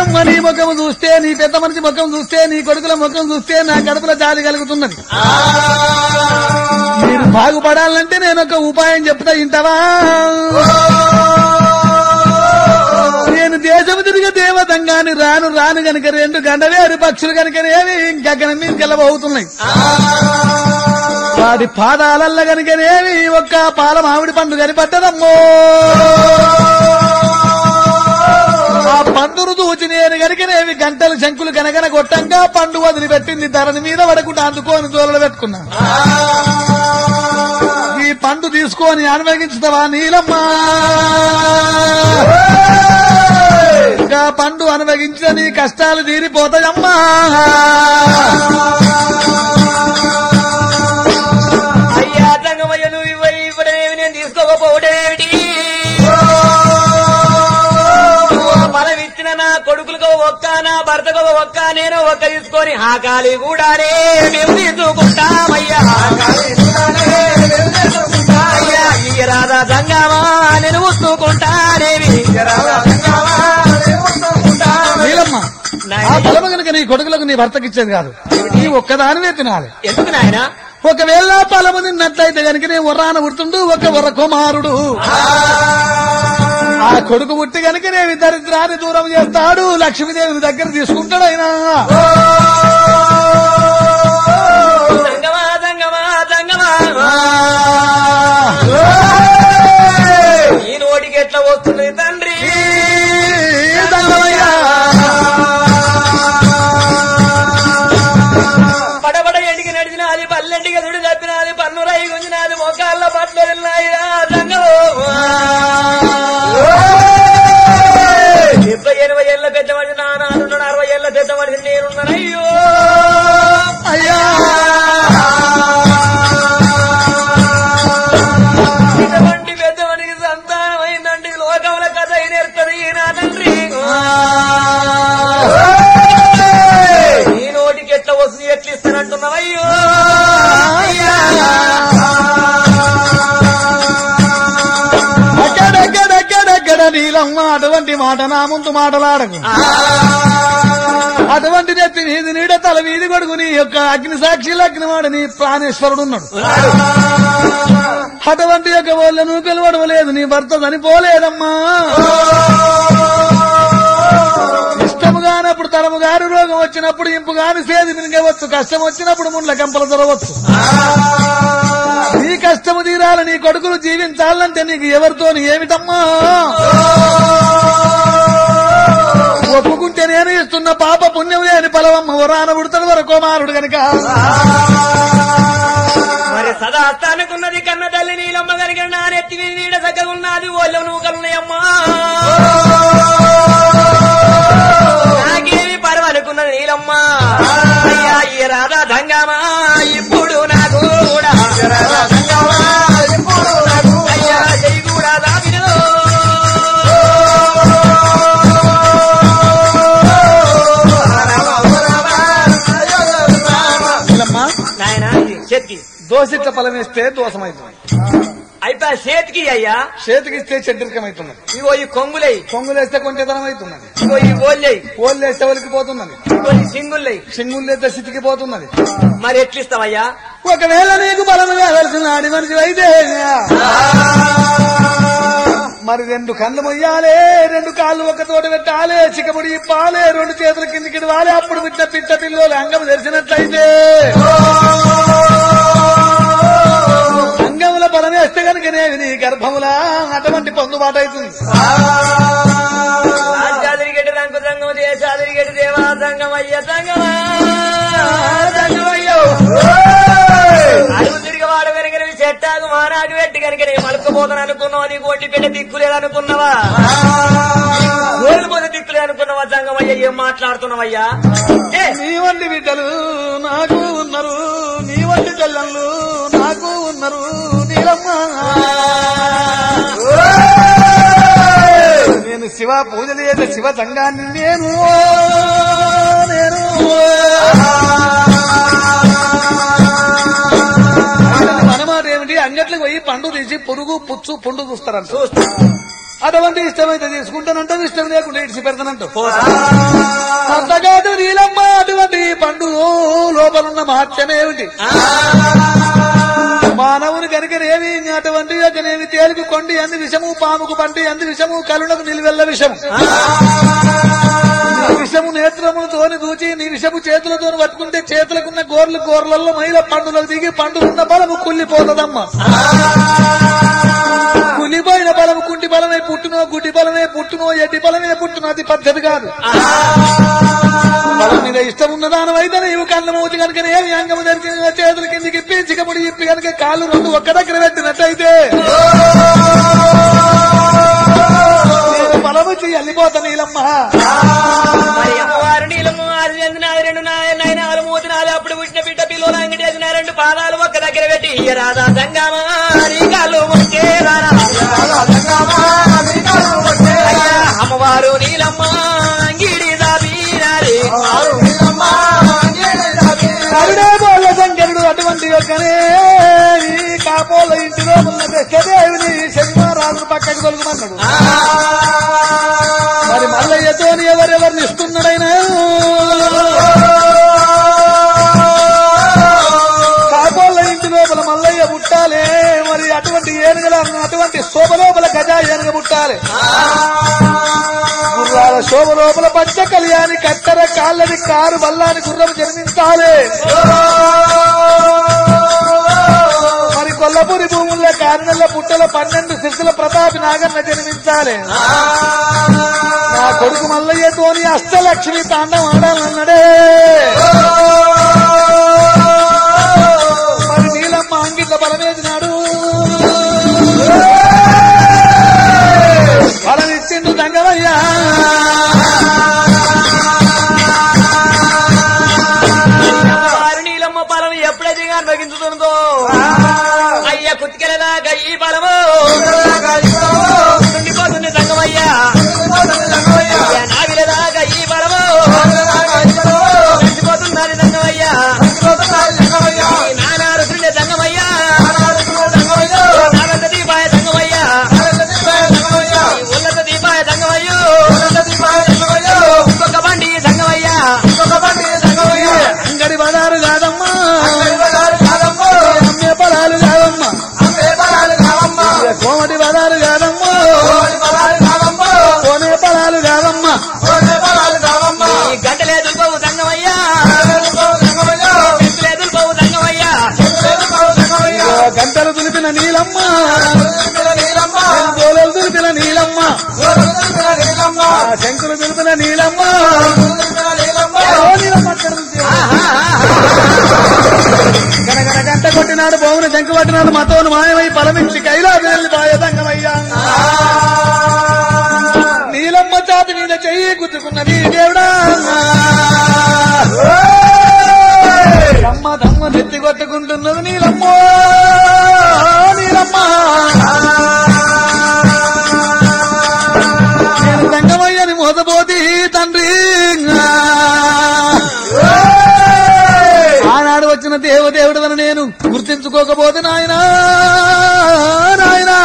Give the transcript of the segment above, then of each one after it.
నీలమ్మ నీ ముఖం చూస్తే నీ పెద్ద మనిషి ముఖం చూస్తే నీ కొడుకుల ముఖం చూస్తే నా కడుపులో జాలి కలుగుతున్నది మీరు బాగుపడాలంటే నేను ఒక ఉపాయం చెప్తా ఇంటవా నేను దేశం తిరిగి దేవతంగాని రాను రాను గనుక రెండు గండవేరు పక్షులు కనుకనేవి గగనం మీద గెలబోతున్నాయి వాడి పాదాలల్ల గనుకనేవి ఒక్క పాల మామిడి పండు కనిపట్టదమ్మో ఆ పండును దూచి నేను గనుకనేవి గంటలు శంకులు కనగన కొట్టంగా పండు వదిలిపెట్టింది ధరని మీద పడకుండా అందుకోని దూరలు పెట్టుకున్నా ఈ పండు తీసుకొని అనుభవించుతావా నీలమ్మా ఇంకా పండు అనుభవించిన నీ కష్టాలు తీరిపోతాయమ్మా అయ్యా తంగమయ్య నువ్వు ఇవ్వ ఇవ్వడమేమి నేను తీసుకోకపోవడమేమిటి బలం ఇచ్చిన నా కొడుకులకు ఒక్క నా భర్తకు ఒక్క నేను ఒక్క తీసుకొని ఆ కాలి కూడానే మేము తీసుకుంటామయ్యా అయ్యా ఇక రాధా సంగమా నేను ఉత్తుకుంటానేవి నీలమ్మ ఆ బలము కనుక నీ కొడుకులకు నీ భర్తకి ఇచ్చేది కాదు నీ ఒక్కదానివే తినాలి ఎందుకు నాయనా ఒకవేళ ఫలము తిన్నట్లయితే కనుక నీ ఉర్రాన పుడుతుండు ఒక ఉర్ర కుమారుడు ఆ కొడుకు పుట్టి కనుక నేను దరిద్రాన్ని దూరం చేస్తాడు లక్ష్మీదేవి దగ్గర తీసుకుంటాడు ఆయన సంగమా సంగమా సంగమా ఈ నోటికి ఎట్లా వస్తుంది తండ్రి పడబడ ఎండికి నడిచినది పల్లెంటికి దుడి తప్పినది పన్ను రై గుంజినది మోకాళ్ళ పట్లు వెళ్ళినాయిరా సంగమో డెబ్బై ఎనభై ఏళ్ళ పెద్ద మనిషి నాన్నాడున్నాడు అరవై ఏళ్ళ పెద్ద మనిషి నేనున్నాను అయ్యో అయ్యా ఇటువంటి పెద్ద మనిషి సంతానం అయిందండి లోకముల కథ నేర్పది నా తండ్రి ఈ నోటికి ఎట్లా వస్తుంది ఎట్లా ఇస్తానంటున్నావయ్యో అక్కడక్కడక్కడక్కడ నీలమ్మ అటువంటి మాట నా ముందు మాటలాడకు అటువంటి నెత్తి నీది నీడ తల వీధి కొడుకు నీ యొక్క అగ్ని సాక్షిలో అగ్నివాడు నీ ప్రాణేశ్వరుడు ఉన్నాడు అటువంటి యొక్క వాళ్ళ నువ్వు పిలవడలేదు నీ భర్త చనిపోలేదమ్మా ఇష్టము కానప్పుడు తరము గారి రోగం వచ్చినప్పుడు ఇంపు గాని సేది మినగవచ్చు కష్టం వచ్చినప్పుడు ముండ్ల కంపలు దొరవచ్చు నీ కష్టము తీరాలి నీ కొడుకులు జీవించాలంటే నీకు ఎవరితో ఏమిటమ్మా ఒప్పుకుంటే నేను ఇస్తున్న పాప పుణ్యం లేని పలవమ్మ వరాన ఉడతడు వర కుమారుడు గనక మరి సదా అనుకున్నది కన్న తల్లి నీలమ్మ కనుక నా నెత్తి మీద నీడ చక్కగా ఉన్నది ఓళ్ళ నూకలున్నాయమ్మా నాకేమి పర్వనుకున్నది నీలమ్మ అయ్యా ఈ రాధా దంగమా ఇప్పుడు నాకు కూడా అయ్యా జై కూడా దావినో వీళ్ళమ్మ నాయన ఇది చేతికి దోసిట్ల ఫలం వేస్తే దోషమవుతుంది అయిపోయా చేతికి అయ్యా చేతికిస్తే చెడ్డరికమవుతున్నది ఇగో ఈ కొంగులై కొంగులేస్తే కొంచెతనం అవుతున్నది ఇగో ఈ ఓళ్ళై ఓళ్ళు వేస్తే ఒలికిపోతున్నది ఇగో ఈ సింగుల్లై సింగులు వేస్తే స్థితికిపోతున్నది మరి ఎట్లిస్తావయ్యా ఒకవేళ నీకు బలము కావలసిన ఆడి మనిషి అయితే మరి రెండు కళ్ళు మొయ్యాలే రెండు కాళ్ళు ఒక తోట పెట్టాలే చికముడి ఇప్పాలే రెండు చేతుల కిందికి వాలే అప్పుడు పిట్ట పిట్ట పిల్లలు అంగం తెరిచినట్లయితే అంగముల బలం వేస్తే కనుకనేవి నీ గర్భములా అటువంటి పొందుబాటు అవుతుంది రాజ్యాదిరిగడ్డి రంగు సంగం దేశాదిరిగడ్డి దేవా సంగం అయ్య సంగమా సంగమయ్యో అడుగు తిరిగి వాడు కనుక చెట్టాకు మానాకు పెట్టి కనుక నేను మలుకపోతాను అనుకున్నావా నీకు ఒంటి పెట్ట దిక్కులేదు అనుకున్నావా ఓడిపోతే దిక్కులేదు అనుకున్నావా సంగమయ్య ఏం మాట్లాడుతున్నావయ్యా ఏ, నీ వంటి బిడ్డలు నాకు ఉన్నారు నీ వంటి చెల్లెళ్ళు నాకు ఉన్నారు నీలమ్మ నేను శివ పూజలు చేసే శివ సంఘాన్ని నేను నేను మనమాట ఏమిటి అంగట్లకు పోయి పండు తీసి పురుగు పుచ్చు పుండు చూస్తారంట చూస్తా అటువంటి ఇష్టమైతే తీసుకుంటానంటావు ఇష్టం లేకుండా ఇడిచి పెడతానంటావు అంతకాదు నీలమ్మ అటువంటి పండు లోపలున్న మహత్యమేమిటి మానవుని కనుకనేమి అటువంటి యొక్కనేమి తేలికి కొండి అంది విషము పాముకు పంటి అంది విషము కరుణకు నిలువెల్ల విషము నీ విషము నేత్రములతోని దూచి నీ విషము చేతులతో పట్టుకుంటే చేతులకున్న గోర్లు గోర్లలో మైల పండులకు దిగి పండులున్న బలము కుళ్ళిపోతుందమ్మా కులిపోయిన బలము కుంటి బలమే పుట్టునో గుడ్డి బలమే పుట్టునో ఎడ్డి బలమే పుట్టునో అది పద్ధతి కాదు బలం మీద ఇష్టం ఉన్న దానమైతే నీవు కళ్ళ మూతి కనుక ఏమి అంగము ధరించి చేతుల కిందికి ఇప్పి చికముడి ఇప్పి కనుక కాళ్ళు రెండు ఒక్క దగ్గర పెట్టినట్టయితే నేను బలము చెయ్యి వెళ్ళిపోతా నీలమ్మ మరి అమ్మవారు నీలమ్మ ఆరు చెందినాది రెండు నాయ- నయనాలు మూతినాలు అప్పుడు పుట్టిన బిడ్డ పిల్లలు అంగడి వేసిన రెండు పాదాలు ఒక్క దగ్గర పెట్టి ఇయ్య రాధా సంగమా నీ కాళ్ళు మొక్కే రారా. అయ్యా, అమ్మవారు నీలమ్మ అంగిడి దాబీనారి కరుడే బోల శంకరుడు అటువంటి యొక్కనే ఈ కాపోల ఇంటిలో ఉన్న దశదేవిని శనివారాజు పక్కకు తొలగమన్నాడు మరి మల్లయ్యతోని ఎవరెవరిని ఇస్తున్నాడైనా కాపోళ్ళ ఇంటి లోపల మల్లయ్య పుట్టాలే మరి అటువంటి ఏనుగల అటువంటి శోభ లోపల గజా ఏనుగ పుట్టాలి గుర్రాల శోభ లోపల పచ్చ కళ్యాణి కత్తెర కాళ్ళని కారు బల్లాని గుర్రం జన్మించాలి మరి కొల్లపూరి భూముల్లో కారణంలో పుట్టల పన్నెండు శిశుల ప్రతాపి నాగన్న జన్మించాలి నా కొడుకు మల్లయ్యతోని అష్టలక్ష్మి తాండం ఆడాలన్నాడే మరి నీలమ్మ అంగిట్ల బలమేసినాడు బలమిచ్చిండు దంగమయ్యా అమ్మవారు నీలమ్మ బలం ఎప్పుడైతే అనుభవించుతుందో అయ్య కుత్తికెలదాకా ఈ బలము ఉండిపోతుంది సంగమయ్యా అయ్యా నావిలదాకా ఈ బలము ఉండిపోతున్నది సంగమయ్యా ఈ నానా రుద్రుడే సంగమయ్యా నాగత దీపాయ సంగమయ్యా ఈ ఉన్నత దీపాయ సంగమయ్యో ఇంకొక బండి సంగమయ్యా అంగడి బజారు కాదమ్మా అమ్మే పొలాలు కాదమ్మా ఇక కోమటి బజారు కాదమ్మా కోనే పొలాలు కాదమ్మా ఈ గంటలే దుర్బవు సంగమయ్యా గంటలే దుర్బవు సంగమయ్యా ఇక గంటలు దులిపిన నీలమ్మ గోలలు దులిపిన నీలమ్మ ఆ శంకులు దులిపిన నీలమ్మ ఓ నీలమ్మ అక్కడ నుంచి. గనగన గంట కొట్టినాడు భూమిని శంకు పట్టినాడు మతోను మాయమై పలమించి కైలాసం వెళ్ళి బాయదంగమయ్యా నీలమ్మ చాతి మీద చెయ్యి గుద్దుకున్నది దేవుడా దమ్మ దమ్మ నెత్తి కొట్టుకుంటున్నది నీలమ్మ నీలమ్మ నేను దంగమయ్యని మోసపోతి తండ్రి ఆనాడు వచ్చిన దేవదేవుడు అని నేను గుర్తించుకోకపోతే నాయనా నాయనా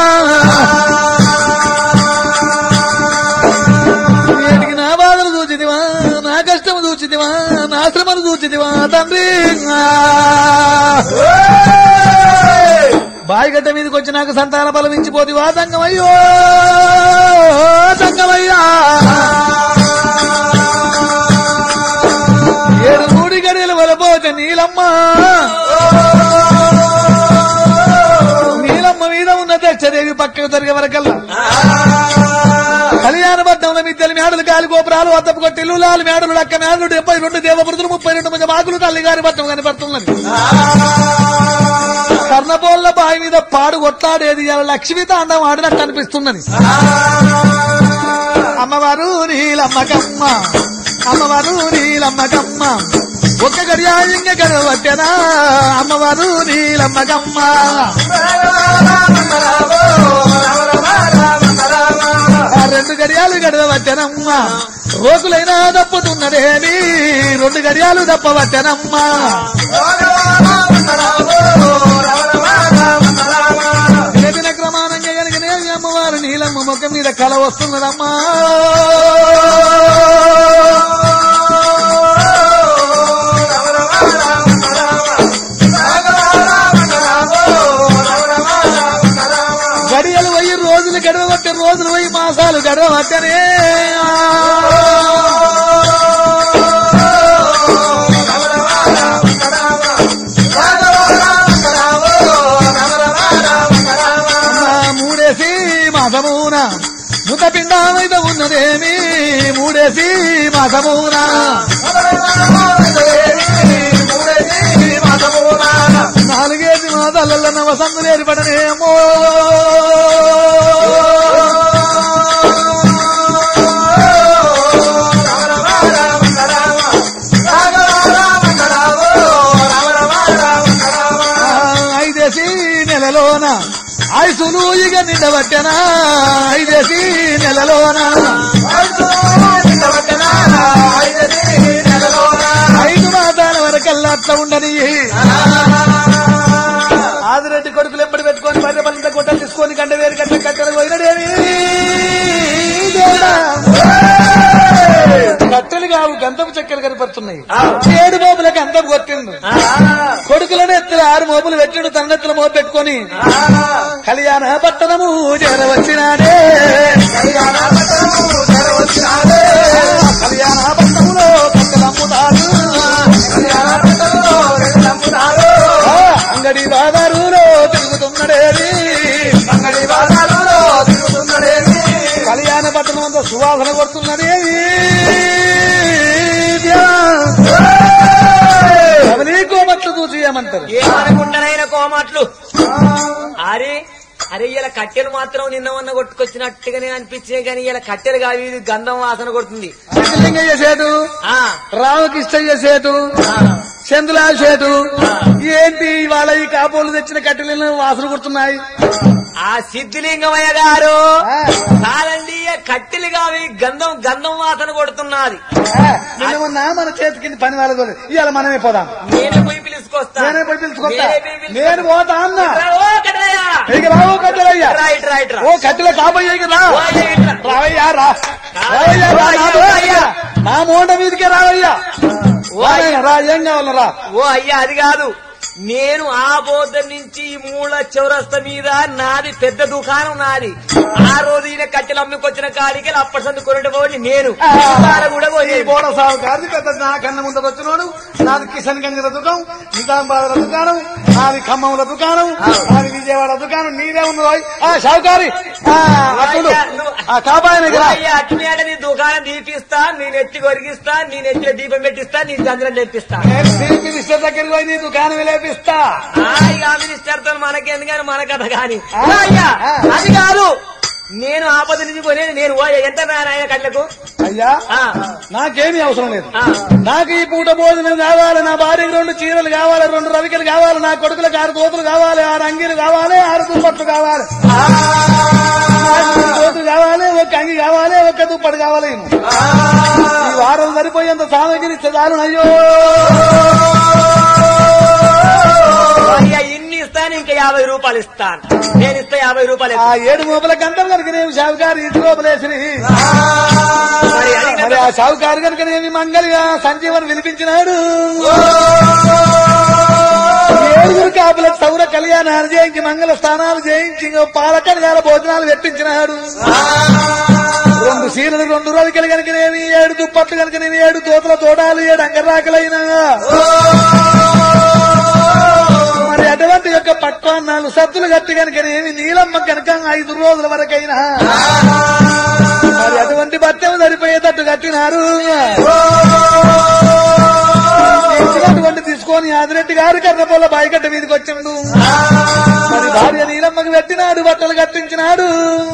నేటికి నా బాధలు చూచిదివా నా కష్టము చూచిదివా నా శ్రమను చూచిదివా తండ్రి బాయిగడ్డ మీదకి వచ్చి నాకు సంతాన బలం ఇచ్చిపోతివా తంగమయ్యో తంగమయ్యా ఏడు మూడి గడియలు వలపోతే నీలమ్మ నీలమ్మ మీద ఉన్న దక్షదేవి పక్కకు జరిగే వరకల్లా కళ్యాణ పట్నంలో మిద్దెలు మేడలు గాలి గోపురాలు అద్దపు కొట్టిల్లు లాలు మేడలు అక్క మేడలు డెబ్బై రెండు దేవమృతులు ముప్పై రెండు మంది మాకులు తల్లి గారి పట్నం కనపడుతున్నది కర్ణపోళ్ళ బావి మీద పాడు కొట్లాడేది ఇలా లక్ష్మీ తాండం ఆడినట్టు అనిపిస్తున్నది అమ్మవారు నీలమ్మకమ్మ అమ్మవారు నీలమ్మకమ్మ ఒక్క గడియాలింగ గడవట్టెనా అమ్మవారు నీలమ్మకమ్మ ఆ రెండు గడియాలు గడవట్టెనమ్మ రోగులైనా దప్పుతున్నదేమి రెండు గడియాలు దప్పవట్టెనమ్మ నిలబిన క్రమానంగా కలిగిన అమ్మవారు నీలమ్మ ముఖం మీద కల వస్తున్నదమ్మా గడియలు పోయి రోజులు గడవబట్టే రోజులు పోయి మాసాలు గడవబట్టనే మూడేసి మాసమున ముత పిండామైతే ఉన్నదేమి మూడేసి మాసమున నాలుగేసి మాసాలలో నవసందులు ఏర్పడనేమో ఐదేసి నెలలోన ఐసులు ఇక నిండబట్టెనా ఐదేసి నెలలోన ఐదు మాసాల వరకల్లా అట్లా ఉండని ఆదిరెడ్డి కొడుకులు ఎప్పుడు పెట్టుకొని బర్రె పల్లింత గుడ్డలు తీసుకొని గంట వేరు గంట కట్టెలు పోయినడేమి కట్టెలు కావు గంధపు చెక్కలు కనపడుతున్నాయి ఏడు మోపుల గంధం కొట్టిండు కొడుకులను ఎత్తుల ఆరు మోపులు పెట్టిండు తన్నెత్తుల మోపు పెట్టుకొని కళ్యాణ పట్టణము చేరవచ్చినాడే కళ్యాణ పట్టణములో కట్టెలు అమ్ముతారు ఆ, అంగడి బాదారులో తిరుగుతున్నడేది కళ్యాణ పట్టణం అంతా సువాసన కొడుతున్నది అవనీ కోమట్లు చూసి ఏమంటారు ఏమనుకుంటానైనా కోమాట్లు అరే అరే ఇలా కట్టెలు మాత్రం నిన్న మొన్న కొట్టుకొచ్చినట్టుగానే అనిపించాయి కానీ ఇలా కట్టెలు కావి ఇది గంధం వాసన కొడుతుంది లింగయ్య సేటు ఆ రామకృష్ణయ్య సేటు చంద్రలాల్ సేటు ఏంటి ఇవాళ ఈ కాపోలు తెచ్చిన కట్టెలను వాసన కొడుతున్నాయి ఆ సిద్ధిలింగమయ్య గారు ఆ, కాదండి ఈ కట్టెలు కావి గంధం గంధం వాసన కొడుతున్నది ఆ, నిన్న మొన్న మన చేతి కింద పని వాళ్ళ ఇవాళ మనమే పోదాం నేనే పోయి పిలుచుకొస్తా నేనే పోయి పిలుచుకొస్తా నేనే పోయి పిలుచుకొస్తా. నేను పోతా అన్న రా, ఓ కట్టెలయ్య. ఇక రావు కట్టెలయ్యా రైట్ రైట్ రా ఓ కట్టెల కాబోయే రా ఓ, అయ్య, ఇట్రా. రావయ్యా రా రావయ్యా రా నా దోరయ్యా. నా మోండ మీదకే రావయ్యా రావయ్యా, రా ఏం కావాలరా రా ఓ అయ్యా అది కాదు నేను ఆ బోధ నుంచి ఈ మూల చౌరస్త మీద నాది పెద్ద దుకాణం నాది ఆ రోజు ఈయన కట్టెలు అమ్ముకొచ్చిన కాడికి అప్పటి సందు కొరటి పోయి నేను ఇవాళ కూడా ఈ పోయి బోడ సాగు కాదు పెద్ద నా కన్న ముందు వచ్చినోడు నాది కిషన్ గంజ్ల దుకాణం నిజామాబాద్ దుకాణం నాది ఖమ్మంల దుకాణం నాది విజయవాడ దుకాణం నీదే ఉన్నది ఆ షావుకారి ఆ, అట్టులు. ఆ కాబాయన ఓ అయ్యా అట్మేడ నీ దుకాణం దీపిస్తా నీ నెత్తి కొరిగిస్తా నీ నెత్తిలో దీపం పెట్టిస్తా నీ చంద్రం తెప్పిస్తా నేను చీఫ్ మినిస్టర్ దగ్గరికి పోయి నీ దుకాణం లేపిస్తా ఆ, ఇక ఆ మినిస్టర్ తో మనకెందుకని మన కథ కాని ఆ. ఓ అయ్యా ఆ. అది కాదు నేను ఆపద నుంచి కొనేది నేను ఓ ఎంత నాయన కట్లకు అయ్యా ఆ. నాకేమీ అవసరం లేదు ఆ. నాకు ఈ పూట భోజనం కావాలి నా భార్యకి రెండు చీరలు కావాలి రెండు రవికలు కావాలి నా కొడుకులకు ఆరు కోతులు కావాలి ఆరు అంగీలు కావాలి ఆరు దుప్పట్లు కావాలి ఆరు కోతులు కావాలి ఒక అంగి కావాలి ఒక దుప్పటి కావాలి ఈ వారం సరిపోయేంత సామగ్రి ఇస్తే చాలు అయ్యో అయ్యా ఇన్ని ఇస్తాను ఇంకా యాభై రూపాయలు ఇస్తాను నేను ఇస్తా యాభై రూపాయలు ఆ ఇస్తా. ఏడు మూపల గంటలు కనుకనేమి షావుకారు ఇటు లోపలేసిరి మరి అది మరి ఆ షావుకారు కనుకనేమి మంగళిగా సంజీవన్ వినిపించినాడు ఏడుగురు కాపుల సౌర కళ్యాణాలు చేయించి మంగళ స్థానాలు చేయించి ఇంకో పాల కళ్యాణ భోజనాలు పెట్టించినాడు రెండు సీరలు రెండు రవికలు కనుకనేమి ఏడు దుప్పట్లు కనుకనేమి ఏడు తోతల తోడాలు ఏడు అంగరాకలైనా మరి అటువంటి యొక్క పక్వాన్నాలు సత్తులు గట్టి కనుకనేమి నీలమ్మ కనుక ఐదు రోజుల వరకైనా మరి అటువంటి బట్టెము సరిపోయేటట్టు కట్టినారు ఇచ్చినటువంటి తీసుకొని ఆదిరెడ్డి గారు కర్రపొల్ల బాయికట్ట మీదకి వచ్చిండు మరి భార్య నీలమ్మకి పెట్టినాడు బట్టలు కట్టించినాడు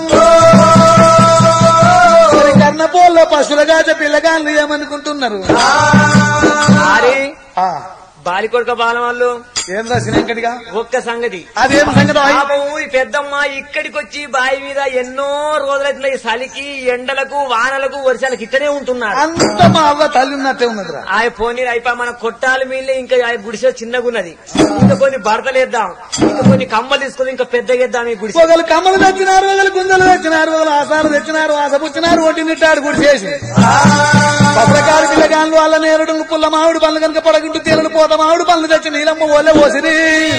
మరి కర్ణపోల్లో పశువుల గాచ పిల్లగాళ్ళు ఏమనుకుంటున్నారు అరే ఆ, బాలికొడుక బాలం వాళ్ళు ఏం రాసినక్కడిగా ఒక్క సంగతి అదేం సంగతి పాపం ఈ పెద్దమ్మ ఇక్కడికి వచ్చి బావి మీద ఎన్నో రోజులైతుంది ఈ చలికి ఎండలకు వానలకు వర్షాలకు ఇట్టనే ఉంటున్నారు అంత మా అవ్వ తల్లి ఉన్నట్టే ఉన్నదిరా ఆ పోనీ అయిపో మన కొట్టాల మీళ్ళే ఇంకా ఆ గుడిసె చిన్నగున్నది ఇంకా కొన్ని బడతలేద్దాం ఇంకా కొన్ని కమ్మలు తీసుకుని ఇంకా పెద్దగేద్దాం ఈ గుడిసె ఒకళ్ళు కమ్మలు తెచ్చినారు ఒకళ్ళు గుంజలు తెచ్చినారు ఒకళ్ళు ఆసాలు తెచ్చినారు ఆసపుచ్చినారు ఒట్టి నిట్టాడు గుడి చేసి పత్రకారు పిల్లగాళ్ళు వాళ్ళ నేరుడు పుల్ల మామిడి పనులు కనుక పొడగింటు తీరలు పోత మామిడి పనులు తెచ్చి నీలమ్మ ఓలే పోసిరి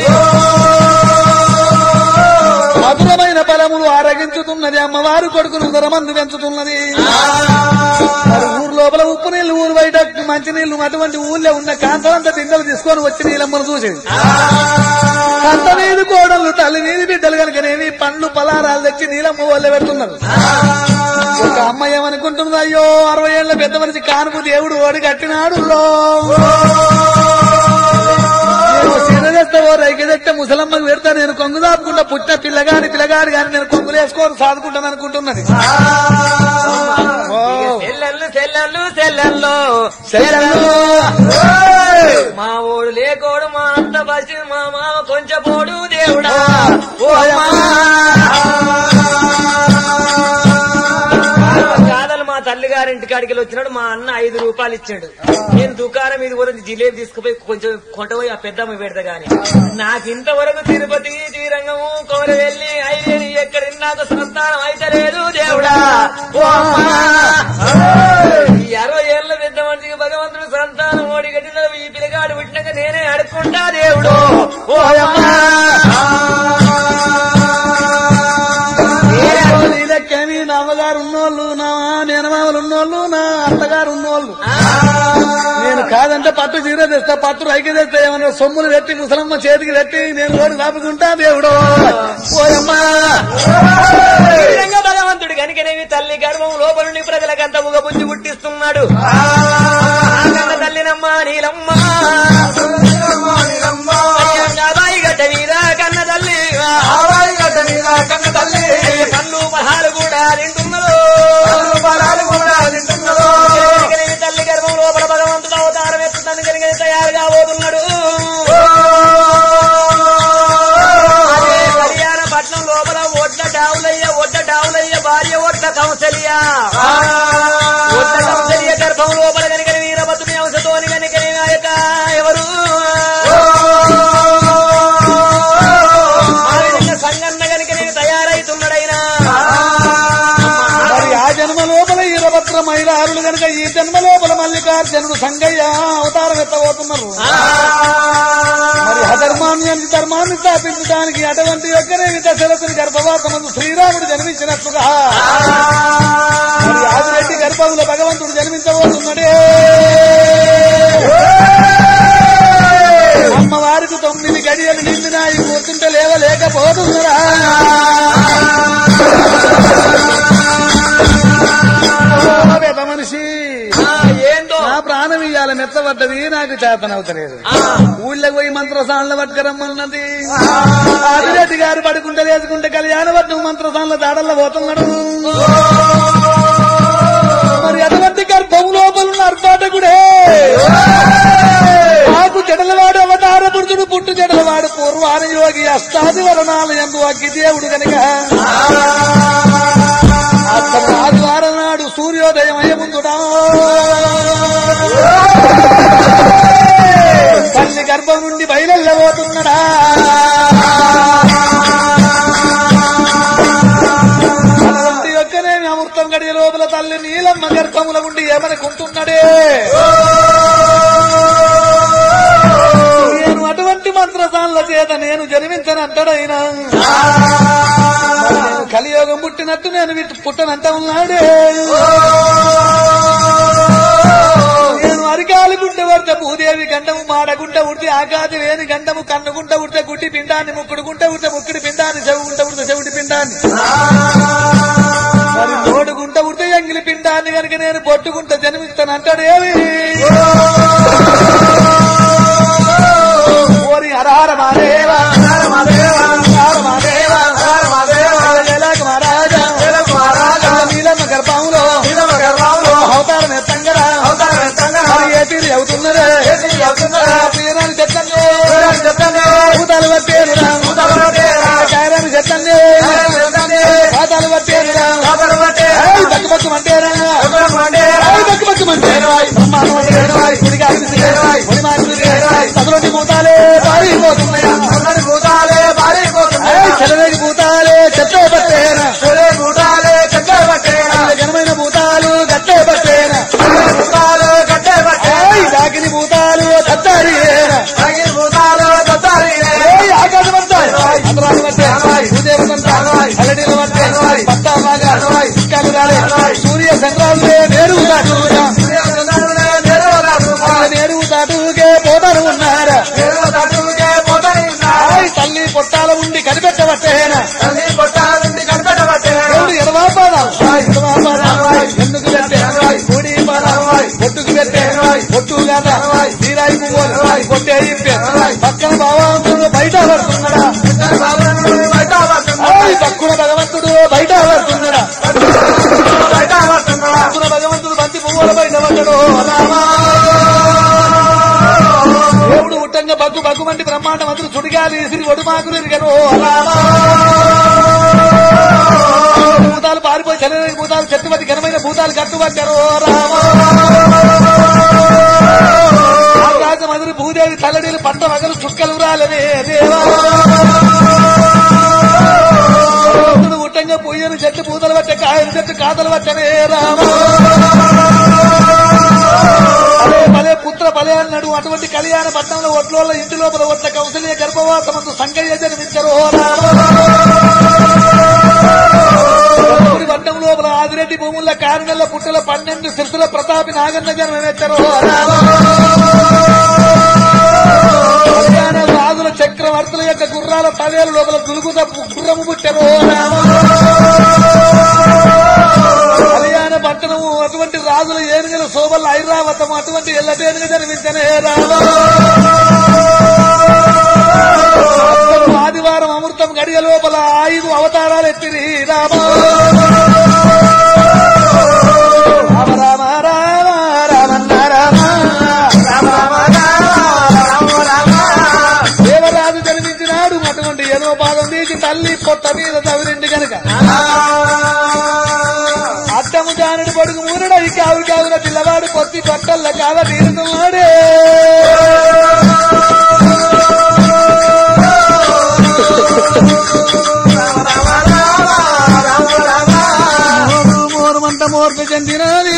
మధురమైన ఫలములు ఆరగించుతున్నది అమ్మవారు కొడుకును ధరమందు పెంచుతున్నది మరి ఊరు లోపల ఉప్పు నీళ్లు ఊరు బయట మంచి నీళ్లు అటువంటి ఊళ్ళో ఉన్న కాంతలంతా బిందెలు తీసుకొని వచ్చి నీలమ్మను చూసేది కంత నీది కోడళ్ళు తల్లి నీది బిడ్డలు కనుకనేమి పండ్లు పలారాలు తెచ్చి నీలమ్మ వాళ్ళే పెడుతున్నారు ఒక అమ్మ ఏమనుకుంటుంది అయ్యో అరవై ఏళ్ల పెద్ద మనిషి కానుపు దేవుడు ఓడి కట్టినాడు లో. నేను సీనదెత్తవో రైకెదెత్తే ముసలమ్మకు పెడతా నేను కొంగు దాపుకుంటా పుట్టిన పిల్లగాని పిల్లగాడి గాని నేను కొంగులు వేసుకోరు సాదుకుంటాను అనుకుంటున్నది ఓ. సెల్లెళ్ళు సెల్లెళ్ళు సెల్లెళ్ళు శైలమ్మ. మా ఓడు లేకోడు మా అంత బసి మా మామ కొంచెం పోడు దేవుడా ఓ అమ్మా. కాదలు మా తల్లిగారింటి కాడికి వచ్చినాడు మా అన్న ఐదు రూపాయలు ఇచ్చాడు నేను దుకాణం ఇది కూడా జిలేబీ తీసుకుపోయి కొంచెం కొంటపోయి ఆ పెద్దమ్మ పెడతా గాని నాకు ఇంతవరకు తిరుపతి శ్రీరంగము కోరి వెళ్ళి ఐదేని ఎక్కడ నాకు సంతానం అయితే లేదు దేవుడా ఓ అమ్మా. ఈ అరవై ఏళ్ళ పెద్ద మనిషికి భగవంతుడు సంతానం ఓడి గట్టిన ఈ పిల్లగాడు పుట్టినాక నేనే అడుక్కుంటా దేవుడు ఓ అమ్మా. నీ లెక్కని నా అమ్మగారు ఉన్నోళ్ళు నా నేనమామలు ఉన్నోళ్ళు నా అత్తగారు ఉన్నోళ్ళు నేను కాదంటే పట్టు చీర తెస్తా పట్టు రైకి తెస్తా ఏమన్నా సొమ్ములు పెట్టి ముసలమ్మ చేతికి పెట్టి నేను రోడ్డు రాపుకుంటా దేవుడు ఓయమ్మా ఈ విధంగా భగవంతుడు కనుకనేవి తల్లి గర్భం లోపల నుండి ప్రజలకంతా ఉగ బుద్ధి పుట్టిస్తున్నాడు ఆ కన్న తల్లినమ్మ నీలమ్మ అయ్యా బాయి గడ్డ మీద కన్న తల్లి కళ్ళు పహాలు కూడా తింటున్నారు కనుకనేవి తల్లి గర్భం లోపల భగవంతుడు అవతారం ఎత్తుతాను కనుక తయారుగా పోతున్నాడు అదే హరియాణ పట్నం లోపల ఒడ్ల డావులయ్య ఒడ్డ డావులయ్య భార్య ఒడ్ల కౌసల్య ఒడ్ల కౌసల్య గర్భం లోపల కనుక వీరభద్రుని అంశతోని కనుక ఆ యొక్క ఎవరు ఆ విధంగా సంగన్న కనుక నేను తయారైతున్నాడైనా మరి ఆ జన్మ లోపల ఈరభద్ర మహిళారులు కనుక ఈ జన్మ లోపల మల్లికార్జునుడు సంగయ్య అవతారం ఎత్తబోతున్నారు మరి అధర్మాన్ని అంత ధర్మాన్ని స్థాపించడానికి అటువంటి యొక్కనే దశరథుని గర్భవాసమందు శ్రీరాముడు జన్మించినట్లుగా మరి ఆదిరెడ్డి గర్భంలో భగవంతుడు జన్మించబోతున్నాడే అమ్మవారికి తొమ్మిది గడియలు నిండినాయి కూర్చుంటే లేవలేకపోతున్నారా ఓ పెద్ద మనిషి ఆ, ఏందో నా ప్రాణం ఇయ్యాల మెత్తబడ్డది నాకు చేతనవుతలేదు ఆ, ఊళ్ళకి పోయి మంత్రసాన్ల పట్టుకరమ్మన్నది ఆదిరెడ్డి గారు పడుకుంటే లేచుకుంటే కళ్యాణ పట్నం మంత్రసాన్ల దాడల్లో పోతున్నాడు మరి అటువంటి గర్భం లోపల ఉన్న అర్పాటకుడే ఆకు జడలవాడు అవతార పురుషుడు పుట్టు జడలవాడు పూర్వాన యోగి అష్టాది వరణాలు ఎందు అగ్గి దేవుడు గనక అతను ఆదివారం నాడు సూర్యోదయం అయ్యే ముందుడా తల్లి గర్భం నుండి బయలుపోతున్నాడా అటువంటి యొక్కనే అమృతం గడియ లోపల తల్లి నీలమ్మ గర్భముల ఉండి ఏమనుకుంటున్నాడే నేను అటువంటి మంత్రసాన్ల చేత నేను జన్మించనంటాడైనా మరి నేను కలియోగం పుట్టినట్టు నేను వీటి పుట్టనంట ఉన్నాడే నేను అరికాలు గుండె పడితే భూదేవి గండము మాడగుంట ఉడితే ఆకాది వేని గండము కన్నుగుంట ఉడితే గుడ్డి పిండాన్ని ముక్కుడు గుంట ఉడితే ముక్కుడి పిండాన్ని చెవు గుంట ఉడితే చెవిటి పిండాన్ని మరి నోడు గుంట ఉడితే ఎంగిలి పిండాన్ని కనుక నేను పొట్టుకుంట జన్మిస్తాను అంటాడేవి ఓరి హరహర మాదేవ హర మాదేవ హర మాదేవ హర మాదేవ జలకు మహారాజా జలకు మహారాజా నీలమ్మ గర్భంలో నీలమ్మ గర్భంలో అవతారం ఎత్తంగరా అవతారం ఎత్తంగరా మరి ఏ తీరు అవుతున్నదే ఏ తీరు అవుతున్నదా ప్రియనాన్ని ముంచే బ్రహ్మాండమంతా గుడిగా అనిపించే ఒడి మార్పులు చదువుని భూతాలే పారిపోతున్నాయా ఏయ్, చెలవేగి భూతాలే చెత్త పట్టేనా ఘనమైన భూతాలు గట్టే పట్టేనా ఏయ్, దాకిని భూతాలు తత్తారియేనా ఏయ్, ఆకాశమంతా అంతరాలు పట్టే భూదేవతంతా అల్లడీలు పట్టే పట్టా బాగా చిక్కాలు రాలే సూర్య చంద్రాలులే నేరుగు దాటుగా నేరుగు దాటుకే పోతారు ఉన్నారా ఏయ్, తల్లి పొట్టాల ఉండి కనిపెట్టబట్టేనా ఎవడు ఎడవా పాదాలు ఎడవా పాదాలు ఎందుకు పెట్టే కూడి పాదాలు పొట్టుకు పెట్టే పొట్టు కదా తీరాయి పువ్వులు కొట్టే ఇప్పే పక్కన భావంతుడు బయట పడుతున్నాడా ఏయ్, పక్కున భగవంతుడు బయట పడుతున్నాడా పక్కున భగవంతుడు బంతి పువ్వుల బయట పడ్డాడు రామా దేవుడు ఉట్టంగా బగ్గు బగ్గు మంటి బ్రహ్మాండ మంత్రులు సుడిగాలి సిరి ఒడుమాకులు ఎరిగను రామా భూతాలు పారిపోయి చల్లని భూతాలు చెట్టుబట్టి ఘనమైన భూతాలు కట్టుబట్టారు రామా ఆకాశ మధురి భూదేవి తల్లడీలు పంట మగలు చుక్కలు రాలనే దేవా భగవంతుడు ఉట్టంగా పొయ్యను చెట్టు పూతలు పట్టే కాయలు చెట్టు కాతలు పట్టనే రామా అదే భలే పుత్ర భలే అన్నాడు అటువంటి కళ్యాణ పట్టణంలో ఒట్లోళ్ళ ఇంటి లోపల ఒట్ల కౌశల్య గర్భవాసమందు సంగయ్య జన్మించరు రామపురి పట్టణం లోపల ఆదిరెడ్డి భూముల కారణల పుట్టల పన్నెండు శిల్సుల ప్రతాపి నాగన్న జన్మమెత్తరు కళ్యాణ రాజుల చక్రవర్తుల యొక్క గుర్రాల పదేల లోపల దులుగుత గుర్రము పుట్టరు కళ్యాణ పట్టణము అటువంటి రాజుల ఏనుగల శోభల ఐరావతము అటువంటి ఎల్లటేనుగ జన్మించనే రామ ఆదివారం అమృతం గడియ లోపల ఐదు అవతారాలు ఎత్తిరి రామ రామ రామ రామ రామన్న రామ దేవరాజు జన్మించినాడు అటువంటి ఎనో పాదం తీసి తల్లి పొట్ట మీద తవిరిండి గనుక అద్దము జానుడు పొడుగు మూరడవి కావు కావున పిల్లవాడు కొద్ది పట్టల్ల కావ తీరుతున్నాడే మోరు మోరు మంట మోర్పు చెందినది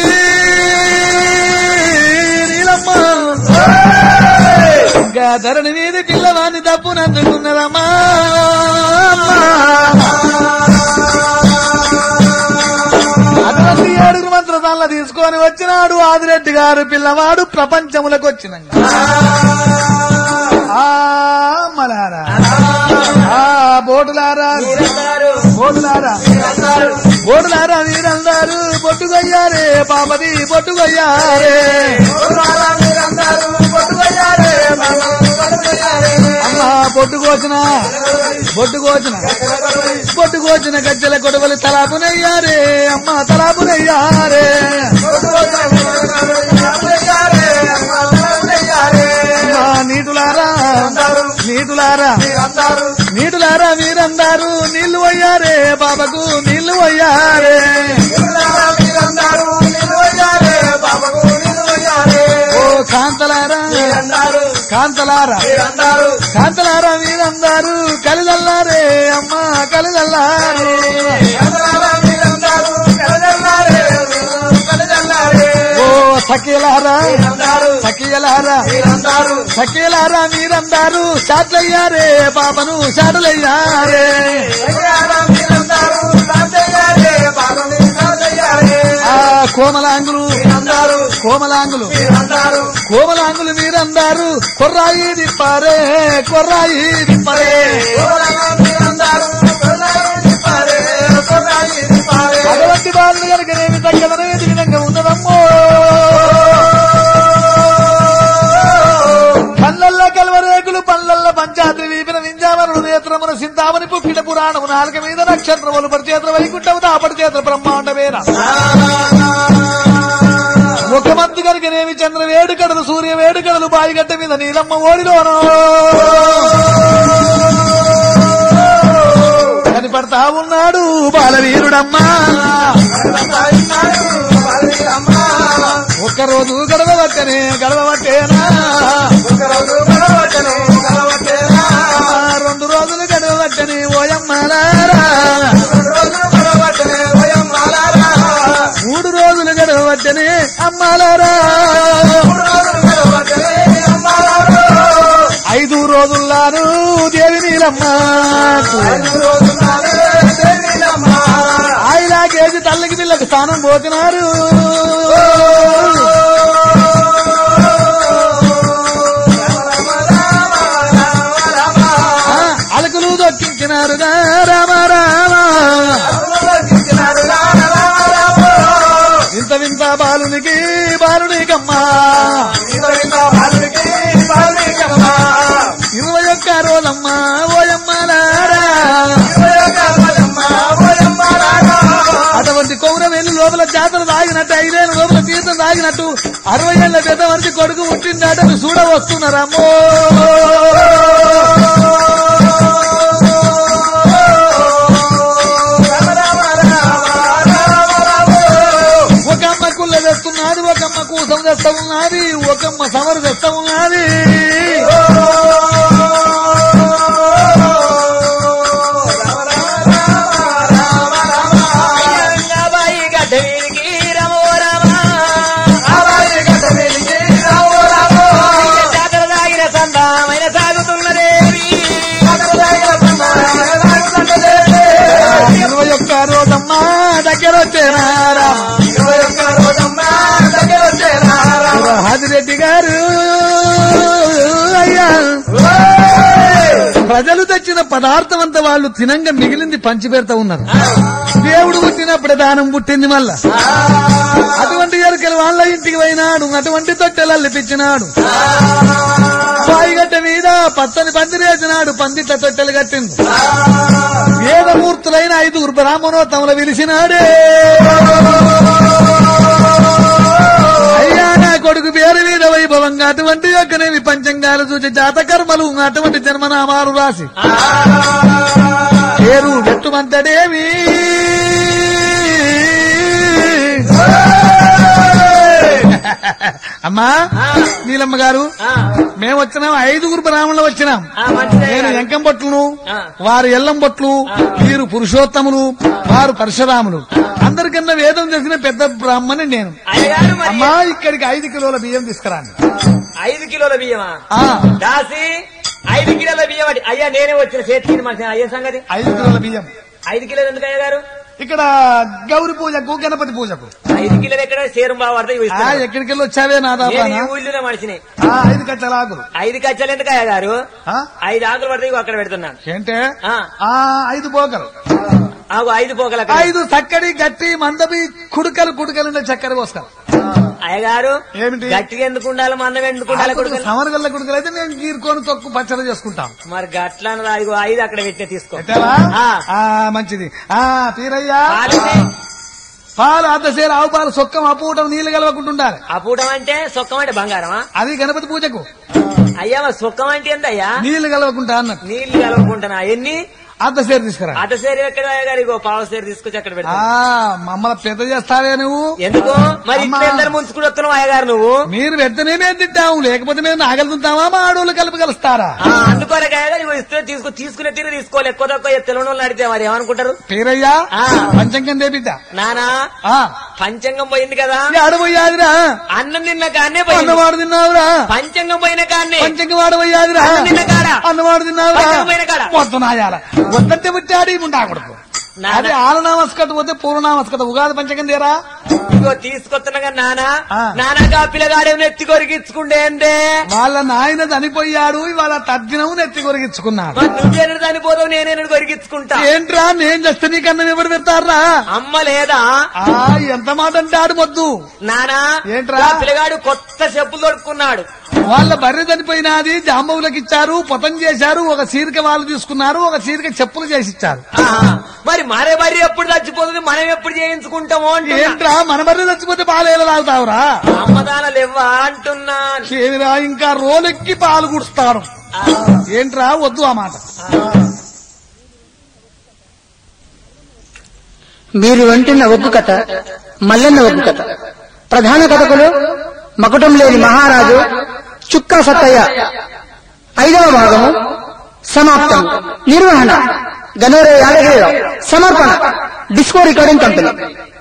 నీలమ్మ ఇంకా ధరణి మీద పిల్లవాన్ని తప్పునందుకున్నదమ్మా అటువంటి ఏడుగురు మంత్రదాన్ల తీసుకొని వచ్చినాడు ఆదిరెడ్డి గారు పిల్లవాడు ప్రపంచములకు వచ్చినాక ఆ మలారా ఆ బోటులారా బోటులారా బోటులారా మీరందరూ బొట్టుగయ్యారే పాపది బొట్టుగయ్యారే అమ్మా బొట్టు కోసిన బొట్టు కోసిన బొట్టు కోసిన గజ్జల కొడవలి తలాపునయ్యారే అమ్మ తలాపునయ్యారే అమ్మా నీటులారా నీటులారా నీటులారా మీరందరూ నీళ్లు అయ్యారే బాబకు నీళ్లు అయ్యారే ఓ కాంతలారా కాంతలారా కాంతలారా మీరందరూ కలిదల్లారే అమ్మ కలిదల్లారే ఓ సఖీలారా సఖీలారా సఖీలారా మీరందరూ షాట్లయ్యారే పాపను షాటులయ్యారే ఆ కోమలాంగులు కోమలాంగులు కోమలాంగులు మీరందరూ కొర్రాయి దిప్పారే కొర్రాయి దిప్పరే భగవంతి బాలు కనుకనేమి తగ్గదనేది విధంగా ఉన్నదమ్మో కళ్ళల్ల కల్వరేకులు పళ్ళల్ల పంచాద్రి వీపిన వింజామరుడు నేత్రమున సింతామని పుప్పిన పురాణము నాలుక మీద నక్షత్రములు పరిచేత్ర వైకుంఠము దాపడి చేత్ర బ్రహ్మాండమేన ముఖమంతు కనుకనేమి చంద్ర వేడుకడలు సూర్య వేడుకడలు బాయిగడ్డ మీద నీలమ్మ ఓడిలోనో కనిపడతా ఉన్నాడు బాలవీరుడమ్మా ఒక్క రోజు గడవబట్టనే గడవబట్టేనా రెండు రోజులు గడవబట్టని ఓయమ్మలారా మూడు రోజులు గడవబట్టని అమ్మాలారా ఐదు రోజుల్లాను దేవి నీలమ్మ ఆయన కేజీ తల్లికి పిల్లకి స్థానం పోతున్నారు ఆ, అలకులు దొక్కించినారుగా రామ రామ ఇంత వింత బాలునికి బాలునికమ్మా ఇరవై ఒక్క రోజమ్మా ఓయమ్మలారా అటువంటి కౌర వెళ్ళి లోపల జాతర తాగినట్టు ఐదేళ్ళ లోపల తీర్థం తాగినట్టు అరవై ఏళ్ళ పెద్ద మనిషి కొడుకు పుట్టిందట చూడ వస్తున్నారమ్మో ఒక అమ్మ కుళ్ళ తెస్తున్నది ఒక అమ్మ కూసం తెస్తా ఉన్నది ఒక అమ్మ సమరు తెస్తా ఉన్నది రంగాబాయి గడ్డ వీరికి రమో రమ. జాతర తాగిన సందామైన సాగుతున్నదేవి ఇరవై ఒక్క రోజమ్మా దగ్గర వచ్చేనారా హాదిరెడ్డి గారు అయ్యా ప్రజలు తెచ్చిన పదార్థం అంతా వాళ్ళు తినంగా మిగిలింది పంచి పెడతా ఉన్నారు దేవుడు పుట్టినప్పుడే దానం పుట్టింది మళ్ళా అటువంటి ఎరుకలు వాళ్ళ ఇంటికి పోయినాడు అటువంటి తొట్టెలు అల్లిపించినాడు పాయిగట్ట మీద పచ్చని పందిరేసినాడు పందిట్ల తొట్టెలు కట్టింది వేదమూర్తులైన ఐదుగురు బ్రాహ్మణోత్తములు పిలిచినాడే అయ్యా నా కొడుకు పేరు మీద వైభవంగా అటువంటి యొక్కనేవి పంచంగాలు చూసి జాతకర్మలు అటువంటి జన్మనామాలు రాసి పేరు వెట్టుమంతడేవి అమ్మా ఆ. నీలమ్మ గారు ఆ, మేము వచ్చినాం ఐదుగురు బ్రాహ్మణులు వచ్చినాం ఆ, మంచిదే నేను గారు. ఎంకం బొట్లు ఆ. వారు ఎల్లం బొట్లు వీరు పురుషోత్తములు వారు పరశురాములు అందరికన్నా వేదం చేసిన పెద్ద బ్రాహ్మణి నేను అయ్యగారు మరి అమ్మా ఇక్కడికి ఐదు కిలోల బియ్యం తీసుకురాండి ఐదు కిలోల బియ్యమా ఆ, దాసి ఐదు కిలోల బియ్యం అంటే అయ్యా నేనే వచ్చిన చేతికి మనిషి అయ్యే సంగతి ఐదు కిలోల బియ్యం ఐదు కిలోలు ఎందుకు అయ్యా గారు ఇక్కడ గౌరి పూజకు గణపతి పూజకు ఐదు కిలోలు ఎక్కడ సేరు బాగా పడితే ఇవి ఆ, ఇస్తాను. ఎక్కడికి వెళ్ళి వచ్చావే నా నేను ఈ దాపానా ఊళ్ళోనే మనిషిని ఆ, ఐదు కచ్చల ఆకులు ఐదు కచ్చలు ఎందుకు అయ్యా గారు ఆ? ఐదు ఆకులు పడితే ఇవి అక్కడ పెడుతున్నాను ఏంటే ఆ. ఆ ఐదు పోకలు ఆగు ఐదు పోగల ఐదు చక్కడి గట్టి మందవి కుడుకలు కుడుకలు ఉండే చక్కెర పోస్తారు అయ్యగారు ఏమిటి? గట్టిగా ఎందుకు ఉండాలి మందం ఎందుకు ఉండాలి కొడుకుని? సమరగల్ల కుడుకలు అయితే మేము గీరుకొని తొక్కు పచ్చడి చేసుకుంటాం మరి గట్ల అన్నది అదిగో ఐదు అక్కడ పెట్టే తీసుకో పెట్టావా ఆ. ఆ, మంచిది ఆ పీరయ్యా పాలిది. పాలు అద్దసేరు ఆవు పాలు సొక్కం అప్పూటం నీళ్లు కలవకుంటుండాలి అపూటం అంటే సొక్కం అంటే బంగారమా అది గణపతి పూజకు అయ్యా మరి సొక్కం అంటే ఎంత అయ్యా నీళ్లు కలవకుంటా అన్నట్టు నీళ్లు కలవకుంటున్నా ఎన్ని అద్దసేరు తీసుకురా అత సేరు ఎక్కడ అయ్యగారు ఇగో పావు సేరు తీసుకొచ్చి అక్కడ ఆ పెడతా మమ్మల్ని పెద్ద చేస్తావే నువ్వు ఎందుకు మరి అమ్మా. ఇట్లా ఎందరు ముంచుకుని వస్తున్నావు అయ్యగారు నువ్వు మీరు వెంటనే మేము తింటాము లేకపోతే మేము నాగలుతుంటామా మా ఆడోళ్ళు కలిపి కలుస్తారా ఆ, అందుకోలే అయ్యగారు ఇగో ఇస్తే తీసుకు తీసుకునే తీరు తీసుకోవాలి ఎక్కువ తక్కువ తెలియని వాళ్ళు అడిగితే మరి ఏమనుకుంటారు పేరయ్యా ఆ. పంచంగం దేబిడ్డ నానా ఆ పంచంగం పోయింది కదా ఆడబోయాదిరా అన్నం తిన్న కాన్నే పోయింది అన్నవాడు తిన్నావురా పంచంగం పోయిన కాన్నే పంచంగం వాడబోయాదిరా అన్నం తిన్న కాడ అన్నవాడు తిన్నావురా పంచంగం పోయిన కాడ. మొత్తం నాయాల వద్దంటే పుట్టాడు ఈ ఉండకూడదు నాన్న. అది ఆలనామస్కత పోతే పూర్వనామస్కత ఉగాది పంచకం తీరా ఇగో తీసుకొస్తున్నాగా నానా ఆ. నానాగా పిల్లగాడే నెత్తి కొరికించుకుంటే వాళ్ళ నాయన చనిపోయాడు ఇవాళ తద్దినం నెత్తి కొరిగించుకున్నాడు మరి నువ్వేనడు చనిపోతావు నేనేనడు కొరికించుకుంటా ఏంట్రా నేను చేస్తే నీకు అన్నం ఎవరు పెడతారా అమ్మ లేదా ఆ ఎంత మాట అంటాడు మొద్దు నానా ఏంట్రా? ఆ పిల్లగాడు కొత్త చెప్పులు దొరుకున్నాడు వాళ్ళ బర్రె చనిపోయినది జాంబవులకు ఇచ్చారు పొతం చేశారు ఒక సీరిక వాళ్ళు తీసుకున్నారు ఒక సీరిక చెప్పులు చేసి ఇచ్చారు మరి మరే మరి ఎప్పుడు చచ్చిపోతుంది మనం ఎప్పుడు చేయించుకుంటామో అంటున్నా ఏంట్రా మన బర్రె చచ్చిపోతే పాలు ఎలా తాగుతావురా అమ్మదానాలు ఇవ్వా అంటున్నా ఏమిరా ఇంకా రోలెక్కి పాలు కుడుస్తారు ఆ, ఏంట్రా వద్దు ఆ మాట మీరు వింటున్న ఒగ్గు కథ మల్లన్న ఒగ్గు కథ ప్రధాన కథకులు మకుటం లేని మహారాజు చుక్కా సత్తయ్య ఐదవ భాగము సమాప్తం నిర్వహణ గనోరే యాదగిరిరావు సమర్పణ డిస్కో రికార్డింగ్ కంపెనీ